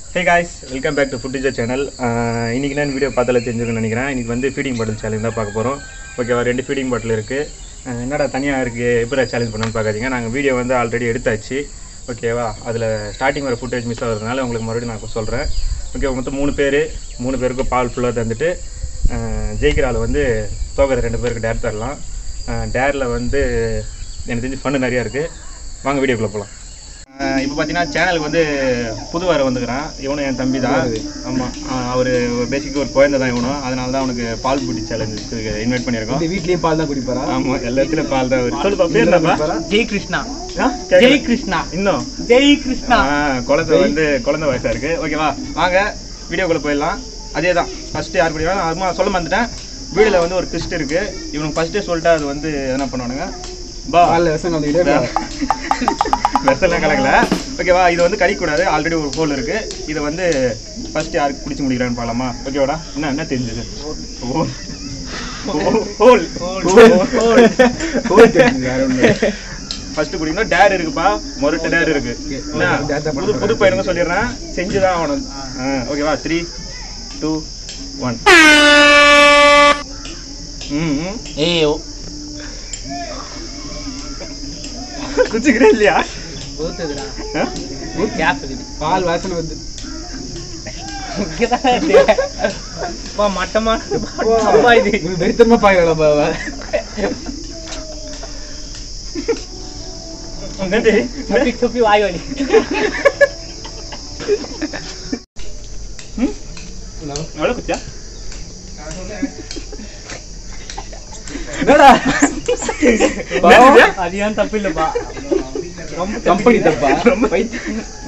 Hey guys welcome back to food teacher channel இன்றைக்கி நான் video பார்த்தால தெரிஞ்சுக்கணும்னு நினைக்கிறேன் இன்றைக்கி வந்து ஃபீடிங் பாட்டில் சேலஞ்ச் தான் பார்க்க போகிறோம் ஓகேவா ரெண்டு ஃபீடிங் பாட்டில் இருக்குது என்னடா தனியாக இருக்குது எப்படி சேலஞ்ச் பண்ணணும்னு பார்க்காதீங்க நாங்கள் வீடியோ வந்து ஆல்ரெடி எடுத்தாச்சு ஓகேவா அதில் ஸ்டார்டிங் வர ஃபுட்டேஜ் மிஸ் ஆகிறதுனால உங்களுக்கு மறுபடியும் நான் சொல்கிறேன் ஓகே மொத்தம் மூணு பேர் மூணு பேருக்கும் பால் ஃபுல்லாக தந்துட்டு அஹ், ஜெயிக்கிற ஆள் வந்து தோக்கிற ரெண்டு பேருக்கு டேர் தரலாம் டேரில் வந்து எனக்கு தெரிஞ்சு ஃபண்டு நிறையா இருக்குது வாங்க வீடியோக்குள்ளே போகலாம் இப்போ பார்த்தீங்கன்னா சேனலுக்கு வந்து புது வர வந்துக்கிறான் இவனும் என் தம்பி தான் ஆமாம் அவர் பேசிக்காக ஒரு குழந்தை தான் இவனும் அதனால தான் அவனுக்கு பால் பூட்டி சேலஞ்சு இன்வைட் பண்ணியிருக்கோம் இந்த வீட்லயும் பால் தான் குடிப்பாரா ஆமாம் எல்லா இடத்துலையும் பால் தான் வருது சொல்லுப்பா பேர் என்னப்பா ஜெய் கிருஷ்ணா ஆ, கேக்கல. ஜெய் கிருஷ்ணா இன்னும் ஜெய் கிருஷ்ணா ஆ, குழந்தை வந்து குழந்தை வயசா இருக்கு ஓகேவா வாங்க வீடியோக்குள்ள போயிடலாம் அதே தான் ஃபர்ஸ்ட் யார் குடிக்கலாம் அதுமா சொல்ல வந்துட்டேன் வீடியோல வந்து ஒரு ட்விஸ்ட் இருக்கு இவனுக்கு ஃபர்ஸ்டே சொல்லிட்டா அது வந்து என்ன பண்ணுவானுங்க பா பால்ல விஷம் கலந்துக்கிட்டே வெசலாம் கலக்கல ஓகேவா இது வந்து கடிக்கூடாது ஆல்ரெடி ஒரு ஹோல் இருக்கு இதை வந்து ஃபர்ஸ்ட் யாருக்கு குடிச்சு முடிக்கிறான்னு பார்க்கலாமா ஓகேவாடா என்ன என்ன தெரிஞ்சது ஹோல் ஃபர்ஸ்ட் குடிக்கணும் டேர் இருக்குப்பா மொரட்டு டேர் இருக்கு என்ன புது புது பையனுங்க சொல்லிடுறேன் செஞ்சுதான் ஆகணும் ஓகேவா த்ரீ டூ ஒன் ம் ம். ஏய் குடிச்சுக்கிறேன் இல்லையா ஊத்துதுடா ஆ? கேப் இது பால் வாசனை வந்து பா மட்டமா அப்பா இது இது வெறித்தனமா பாக்குறா பாவ என்னடி? துப்பி துப்பி வாய் வலி எவ்வளவு குச்சா என்னடா என்னது? அது ஏன் தப்பு இல்லப்பா ரொம்ப கம்பெனி தப்பா பைத்தி-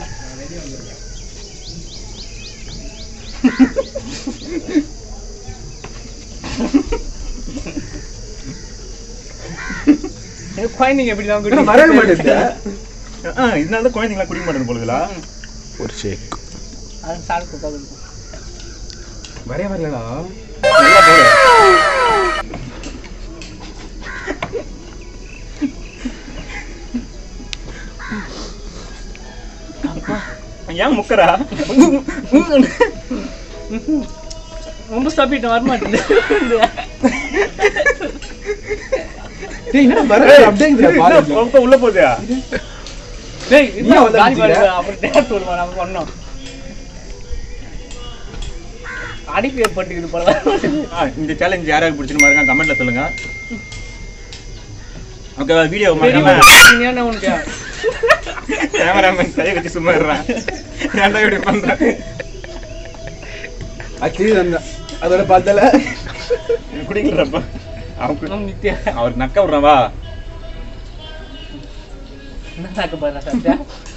குழந்தைங்க எப்படி தான் என்ன வரவே மாட்டேங்குது ஆ, இதனால தான் குழந்தைங்களா குடிக்க மாட்டேன் போலுங்களா ஒரு ஷேக் அது சாப்பிட்டு கொடுத்தா வரவே வரலடா நல்லா போடு ஏன் முக்கரா ரொம்ப சாப்பிட்டு வர மாட்டேங்குது டேய் என்ன வரவே அப்படியே பால் இல்ல. ரொம்ப உள்ள போகுதா டேய் நீ இது வந்து காலி அடிச்சிட்ட? பாருங்க அப்புறம் டேட் வருமா நம்ம பண்ணோம் அடிப்பு ஏற்பட்டுக்குது போல ஆ, இந்த சேலஞ்ச் யாராவது பிடிச்சின்னு பாருங்க கமெண்ட்ல சொல்லுங்க ஓகேவா வீடியோ மறக்காம நீ உனக்கு கேமராமேன் கையை வச்சு சும்மா இருறான் ஏன்டா இப்படி பண்ற ஆக்சுவலி அந்த அதோட பார்த்தல குடிக்கலப்பா அவனுக்கு நம்ம நித்யா அவருக்கு நக்க விடுறான் வா என்ன சாக்க போறா சாப்பிட்டா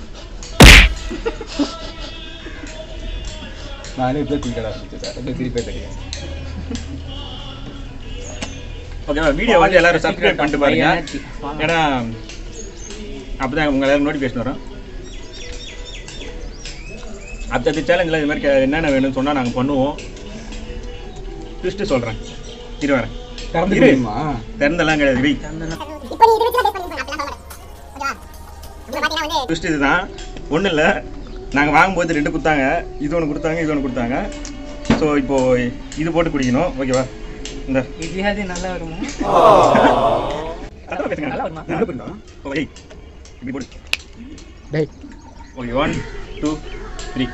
நானே இப்ப குடிக்கடா அப்படியே திருப்பி தெரியும் ஓகேவா வீடியோ வந்து எல்லாரும் சப்ஸ்கிரைப் பண்ணிட்டு பாருங்க ஏன்னா அப்பதான் உங்க எல்லாரும் நோட்டிஃபிகேஷன் வரும் அடுத்தடுத்த சேலஞ்சில் இது மாதிரி கே- என்னென்ன வேணும்னு சொன்னா நாங்க பண்ணுவோம் ட்விஸ்ட்டு சொல்றேன் இரு வரேன் கறந்து இரு. குடிக்குமா திறந்தெல்லாம் கிடையாது வை இப்போ நீ இது வச்சு பேஸ் பண்ணி அப்படிலாம் சொல்ல மாட்டேன் ஓகேவா நம்ம பாத்தீங்கன்னா வந்து ட்விஸ்ட் இதுதான் ஒன்றும் இல்லை நாங்கள் வாங்கும்போது ரெண்டு கொடுத்தாங்க இது ஒன்று கொடுத்தாங்க இது ஒன்று கொடுத்தாங்க ஸோ இப்போ இது போட்டு குடிக்கணும் ஓகேவா இந்த இதியாவது நல்லா வருமா கரெக்டாக பேசுங்க நல்லா வருமா என்ன பண்ணா ஓ, ஏய் இப்படி போடு டேய் ஓகே ஒன் டூ த்ரீ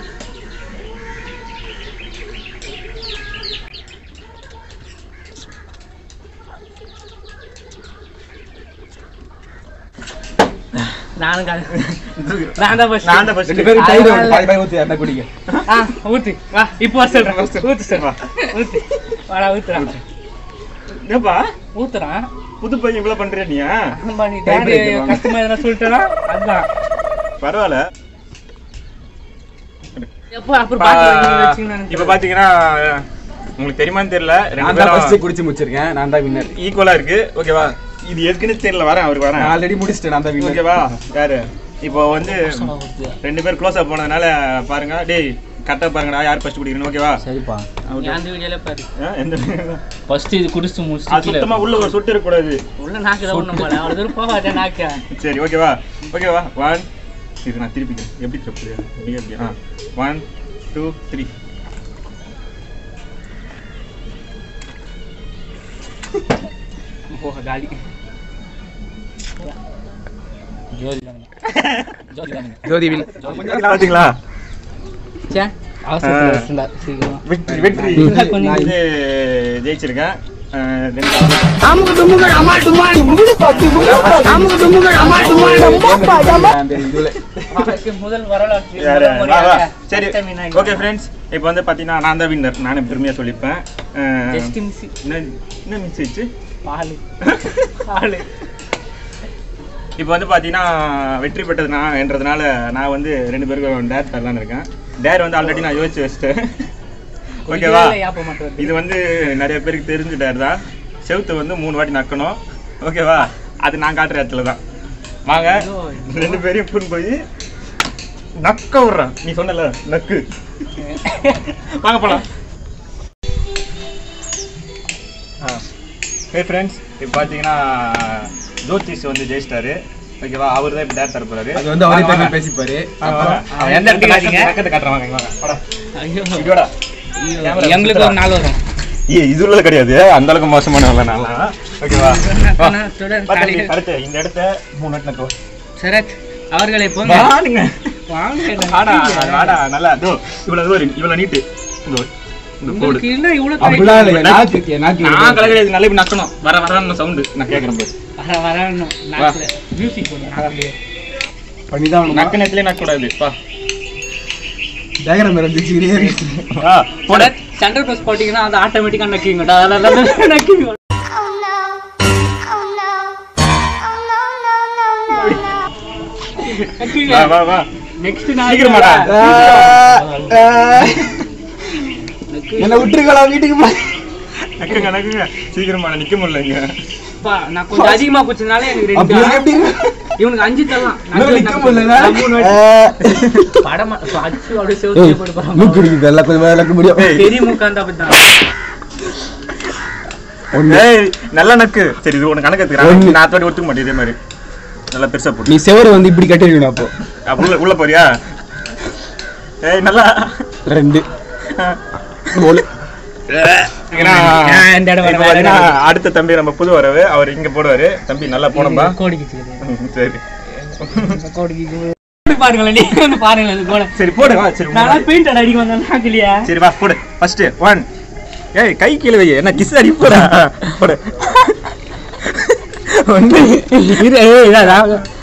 நானும் காது நான் தான் first. நான் தான் first. ரெண்டு பேரும் கையில ஒரு பாய் பாய் ஊத்தி அந்த குடிங்க ஆ ஊத்து வா இப்போ வர சொல்றேன் ஊத்து சார் வா. ஊத்து வாடா ஊத்துறா என்னப்பா ஊத்துறான் புது பையன் இவ்வளோ பண்ணுறியா நீ ஆமா நீ Type டேடி writer வாங்க. கஷ்டமா எதனா சொல்லிட்டேனா அதுதான் பரவாயில்ல எப்போ அப்புறம் பாட்டி வச்சுன்னு இப்போ பார்த்தீங்கன்னா உங்களுக்கு தெரியுமான்னு தெரியல ரெண்டு நான் தான் ஃபர்ஸ்ட் பேரும் குடிச்சு முடிச்சிருக்கேன் நான் தான் வின்னர் ஈக்குவலாக இருக்கு ஓகேவா இது எதுக்குன்னு தெரியல வரேன் அவருக்கு வரேன் நான் ஆல்ரெடி முடிச்சிட்டேன் நான் தான் வின்னர் ஓகேவா யாரு இப்போ வந்து ரெண்டு பேர் க்ளோஸ் அப் போனதுனால பாருங்க டேய் கரெக்டாக பாருங்கடா யார் ஃபர்ஸ்ட் குடிக்கணும் ஓகேவா சரிப்பா Okay. நீ அந்த வீடியோல பாரு ஆ, எந்த ஃபர்ஸ்ட் இது குடிச்சு அது முடிச்சு சுத்தமா உள்ள ஒரு சொட்டு இருக்கக்கூடாது உள்ள நாக்கு தான் ஒண்ணும் போல அவ்வளவு தூரம் போகாத நாக்கு சரி ஓகேவா ஓகேவா ஒன் இது நான் திருப்பிக்கிறேன் எப்படி திருப்பி எப்படி எப்படி ஆ ஒன் டூ த்ரீ ஓ காலி ஜோதி தானுங்க ஜோதி தானுங்க ஜோதி வில் பார்த்தீங்களா சே அவசரத்துல வச்சிருந்தா சீக்கிரமா வெற்றி வெற்றி கொஞ்சம் நான் இது ஜெயிச்சிருக்கேன் அஹ் ரெண்டு முதல் வரலாற்று யாரு? முதல் வா, வா. முறையாக சரி சட்ட மீனாய் ஓகே ஃப்ரெண்ட்ஸ் இப்போ வந்து பார்த்தீங்கன்னா நான் தான் வின்னர் நானும் பெருமையாக சொல்லிப்பேன் அஹ் Just miss. என்ன என்ன மிஸ் ஆயிடுச்சு பாலு பாலு இப்போ வந்து பார்த்தீங்கன்னா வெற்றி பெற்றது நான் என்றதுனால நான் வந்து ரெண்டு பேருக்கும் டேர் தரலான்னு இருக்கேன் டேர் வந்து ஆல்ரெடி நான் யோசிச்சு வச்சிட்டேன் ஓகேவா கொஞ்சம் யாப்ப மட்டும் வருது. இது வந்து நிறைய பேருக்கு தெரிஞ்ச டேர் தான் செவுத்து வந்து மூணு வாட்டி நக்கணும் ஓகேவா அது நான் காட்டுற இடத்துல தான் வாங்க ரெண்டு பேரையும் கூட்டு போய் நக்க விட்றேன் நீ சொன்னல நக்கு வாங்க போலாம் ஹே ஃப்ரெண்ட்ஸ் இப்போ பார்த்தீங்கன்னா ஜோதிஷ் வந்து ஜெயிச்சிட்டாரு ஓகேவா அவர் தான் இப்போ டேர் தர போறாரு அது வந்து அவரே வாங்க, தம்பி வாங்க. பேசிப்பாரு வாங்க, வாங்க. அவன் எந்த இடத்துல நக்கத்தை- நக்கத்தை காட்டுறான் வாங்க, இங்க வாங்க வாடா. ஐயோ இப்படியோடா. கேமரா எங்களுக்கு ஒரு நாள் வரும் ஏய் இது உள்ளது கிடையாது அந்த அளவுக்கு மோசமான இல்லை நான் ஓகேவா வா. தொடர் வா தம்பி, காலையில் அடுத்து இந்த இடத்த மூணு இடத்துல நக்கு. சரத் அவர்களை போங்க வாடுங்க. வாங்க வாடா வாடா நல்லா இதோ இவ்வளவு தூரம் இருக்கு. இவ்வளவு நீட்டு இதோ இந்த கோடு உங்களுக்கு என்ன இவ்வளவு அப்படிலாம் இல்லை நாக்கு நாக்கு நான் கலகடையாது நல்லா இப்படி நக்கணும் வர வர சவுண்டு நான் கேட்கறேன் பாரு வர வரணும் நாக்குல மியூசிக் போடணும் நாகர்லயே பண்ணிதான் நக்கு நேரத்துலயே நக்க கூடாது வா டயக்ராம் இருந்துச்சு வா போட போட சென்டர் பஸ் போட்டீங்கன்னா அது ஆட்டோமேட்டிக்கா நக்கிங்க அதனால நக்கிங்க Oh no. Oh no. Oh no, no, no, no, no. வா வா வா நெக்ஸ்ட் சீக்கிரமாடா என்ன விட்டுருக்கலாம் வீட்டுக்கு போ நக்குங்க நக்குங்க சீக்கிரமா நிக்க முடியல இங்க நான் கொஞ்சம் அதிகமா குடிச்சதுனால எனக்கு ரெண்டு அப்படி எப்படி இவனுக்கு அஞ்சு தரலாம் இன்னும் நிக்க முடியல படமா அச்சு அப்படியே செவுத்துல போட்டு போறாங்க மூக்கு குடிக்குது எல்லாம் கொஞ்சம் மேல இறக்க முடியும் பெரிய முக்காந்தா அப்படிதான் ஏய் நல்ல நக்கு சரி இது உனக்கு கணக்கு எடுத்துக்கிறேன் ஒண்ணு. நான் தோடி ஒத்துக்க மாட்டேன் இதே மாதிரி நல்லா பெருசா போட்டு நீ செவரு வந்து இப்படி கட்டிருக்கணும் அப்போ அப்ப உள்ள உள்ள போறியா ஏய் நல்லா ரெண்டு மூணு ஏன்னா, நான் இந்த இடம் இப்ப வரேன், பாத்தீங்கன்னா, வேற அடுத்த தம்பி நம்ம புது வரவு அவர் இங்க போடுவாரு தம்பி நல்லா போனப்பா கோடிக்கு சரி கோடிக்கு பாருங்களேன் நீ வந்து பாருங்களேன் இந்த கோடை சரி போடு வா, சரி நல்லா போடு. பெயிண்ட் அடிக்க வந்தேன் நாக்கலையா சரி வா போடு ஃபர்ஸ்ட் ஒன் ஏய் கை கீழே வை என்ன கிஸ் அடி போடா போடு ஒன்று இது ஏய் இதா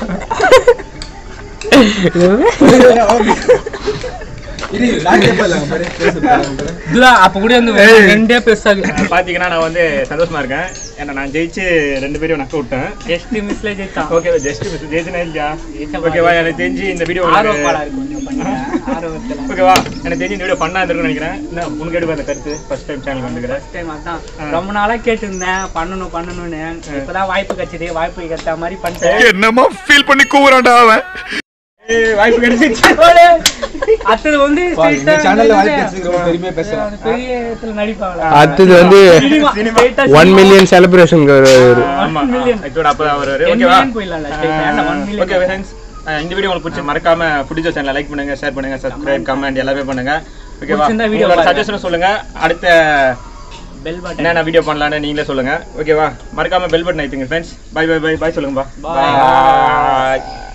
இது நாக்கு போடலாம் பாரு பேச பாரு இதுதான் அப்ப கூட வந்து ஏய். ரெண்டே பெருசாக பாத்தீங்கன்னா நான் வந்து சந்தோஷமா இருக்கேன் ஏன்னா நான் ஜெயிச்சு ரெண்டு பேரையும் நக்க விட்டேன் ஜஸ்ட் மிஸ்ல ஜெயித்தான் ஓகே ஜஸ்ட் ஜெயிச்சுனா இல்லையா ஜெயிச்ச ஓகேவா எனக்கு தெரிஞ்சு இந்த வீடியோ ஆர்வப்பாடா இருக்கு கொஞ்சம் பண்ணுங்க ஆர்வத்துல ஓகேவா எனக்கு தெரிஞ்சு இந்த வீடியோ பண்ணா இருந்திருக்கும்னு நினைக்கிறேன் என்ன உனக்கு எடுப்பா அந்த கருத்து ஃபர்ஸ்ட் டைம் சேனல் வந்துக்கிறேன் First time அதான் ரொம்ப நாளா கேட்டிருந்தேன் பண்ணணும் பண்ணணும்னு இப்பதான் வாய்ப்பு கிடைச்சது வாய்ப்பு கிடைச்ச மாதிரி பண்ணிட்டேன் என்னமா ஃபீல் பண்ணி கூவுறான்டா அவன் ஏய், வாய்ப்பு கிடைச்சிச்சு அடுத்தது வந்து பா, இந்த straight ஆ channel ல வந்து வாய்ப்பு கிடைச்சதுக்கு ரொம்ப பெருமையா பேசுறேன். அந்த பெரிய இடத்துல நடிப்பாங்களா அடுத்தது வந்து சினிமா சினிமா. straight ஆ ஒன் சினிமா. மில்லியன் செலிப்ரேஷன் ஆமா One million. இதோட அப்ப அவர் Ten ஓகேவா million போயிடலாம்ல, straight ஆ. ஏன்டா one million? ஓகே ஃப்ரெண்ட்ஸ் இந்த வீடியோ உங்களுக்கு பிடிச்சி மறக்காம பிடிச்ச சேனலை லைக் பண்ணுங்க ஷேர் பண்ணுங்க சப்ஸ்கிரைப் கமெண்ட் எல்லாமே பண்ணுங்க ஓகேவா பிடிச்சிருந்தா video உங்களோட பாருங்க. சஜஷன் சொல்லுங்க அடுத்த Bell button. என்னென்ன வீடியோ பண்ணலாம்னு நீங்களே சொல்லுங்க ஓகேவா மறக்காம பெல் பட்டன் ஐத்துங்க friends bye bye bye bye சொல்லுங்கப்பா Bye. பாய்